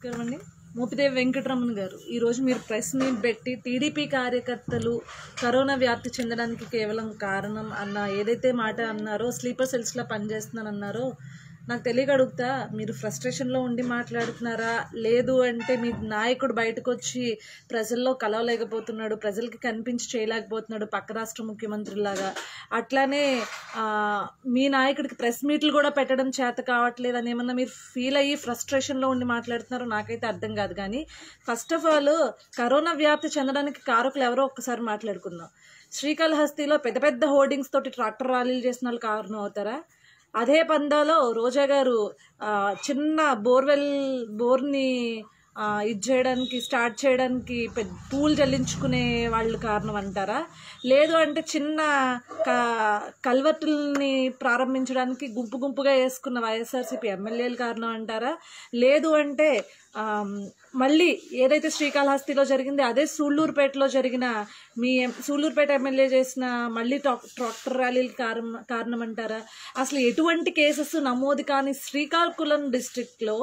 నమస్కారం అండి మోపిదేవి వెంకటరమణ గారు ఈరోజు మీరు ప్రెస్ మీట్ పెట్టి టీడీపీ కార్యకర్తలు కరోనా వ్యాప్తి చెందడానికి కేవలం కారణం అన్న ఏదైతే మాట అన్నారో స్లీపర్ సెల్స్లో పనిచేస్తున్నాను అన్నారో నాకు తెలియక అడుగుతా మీరు ఫ్రస్ట్రేషన్లో ఉండి మాట్లాడుతున్నారా లేదు అంటే మీ నాయకుడు బయటకు వచ్చి ప్రజల్లో కలవలేకపోతున్నాడు ప్రజలకి కనిపించి చేయలేకపోతున్నాడు పక్క రాష్ట్ర ముఖ్యమంత్రిలాగా అట్లానే ఆ, మీ నాయకుడికి ప్రెస్ మీట్లు కూడా పెట్టడం చేత కావట్లేదు అని ఏమన్నా మీరు ఫీల్ అయ్యి ఫ్రస్ట్రేషన్లో ఉండి మాట్లాడుతున్నారో నాకైతే అర్థం కాదు కానీ ఫస్ట్ ఆఫ్ ఆల్ కరోనా వ్యాప్తి చెందడానికి కారకులు ఎవరో ఒక్కసారి మాట్లాడుకుందాం శ్రీకాళహస్తిలో పెద్ద పెద్ద హోర్డింగ్స్ తోటి ట్రాక్టర్ ర్యాలీలు చేసిన వాళ్ళు కారణం అవుతారా అదే పందాలో రోజా గారు ఆ, చిన్న బోర్వెల్ బోర్ని ఆ, ఇది చేయడానికి స్టార్ట్ చేయడానికి పెద్ద పూలు చెల్లించుకునే వాళ్ళు కారణం అంటారా లేదు అంటే చిన్న క కల్వర్టుల్ని ప్రారంభించడానికి గుంపు గుంపుగా వేసుకున్న వైఎస్ఆర్సీపీ ఎమ్మెల్యేలు కారణం అంటారా లేదు అంటే ఆమ్, మళ్ళీ ఏదైతే శ్రీకాళహస్తిలో జరిగింది అదే సూళ్ళూరుపేటలో జరిగిన మీ ఎం- సూళ్ళూరుపేట ఎమ్మెల్యే చేసిన మళ్ళీ ట్రాక్- ట్రాక్టర్ ర్యాలీలు కారణం కారణం అంటారా అసలు ఎటువంటి కేసెస్ నమోదు కాని శ్రీకాకుళం డిస్ట్రిక్ట్లో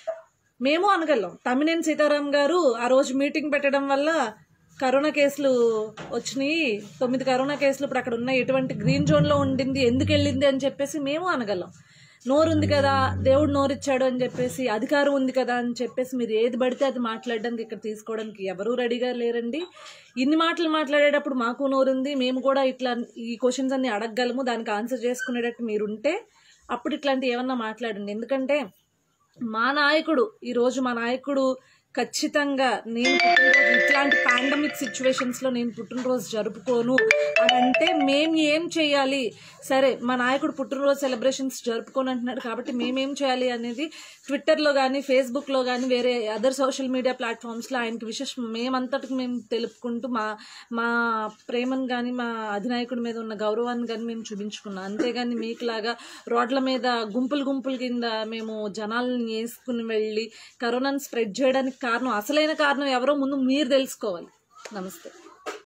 మేము అనగలం తమ్మినేని సీతారాం గారు ఆ రోజు మీటింగ్ పెట్టడం వల్ల కరోనా కేసులు వచ్చినాయి తొమ్మిది కరోనా కేసులు ఇప్పుడు అక్కడ ఉన్న ఎటువంటి గ్రీన్ జోన్లో ఉండింది ఎందుకు వెళ్ళింది అని చెప్పేసి మేము అనగలం నోరు ఉంది కదా దేవుడు నోరు ఇచ్చాడు అని చెప్పేసి అధికారం ఉంది కదా అని చెప్పేసి మీరు ఏది పడితే అది మాట్లాడడానికి ఇక్కడ తీసుకోవడానికి ఎవరూ రెడీగా లేరండి ఇన్ని మాటలు మాట్లాడేటప్పుడు మాకు నోరు ఉంది మేము కూడా ఇట్లా ఈ క్వశ్చన్స్ అన్ని అడగగలము దానికి ఆన్సర్ చేసుకునేటట్టు మీరుంటే అప్పుడు ఇట్లాంటివి ఏమన్నా మాట్లాడండి ఎందుకంటే మా నాయకుడు ఈరోజు మా నాయకుడు ఖచ్చితంగా నేను పుట్టినరోజు ఇట్లాంటి పాండమిక్ సిచ్యువేషన్స్లో నేను పుట్టినరోజు జరుపుకోను అని అంటే మేము ఏం చేయాలి సరే మా నాయకుడు పుట్టినరోజు సెలబ్రేషన్స్ జరుపుకోను అంటున్నాడు కాబట్టి మేమేం చేయాలి అనేది ట్విట్టర్లో కానీ ఫేస్బుక్లో కానీ వేరే అదర్ సోషల్ మీడియా ప్లాట్ఫామ్స్లో ఆయనకి విశేష మేమంతటికి మేము తెలుపుకుంటూ మా మా ప్రేమను కానీ మా అధినాయకుడి మీద ఉన్న గౌరవాన్ని కానీ మేము చూపించుకున్నాం అంతేగాని మీకులాగా రోడ్ల మీద గుంపులు గుంపుల కింద మేము జనాలను వేసుకుని వెళ్ళి కరోనాను స్ప్రెడ్ చేయడానికి కారణం అసలైన కారణం ఎవరో ముందు మీరు తెలుసుకోవాలి నమస్తే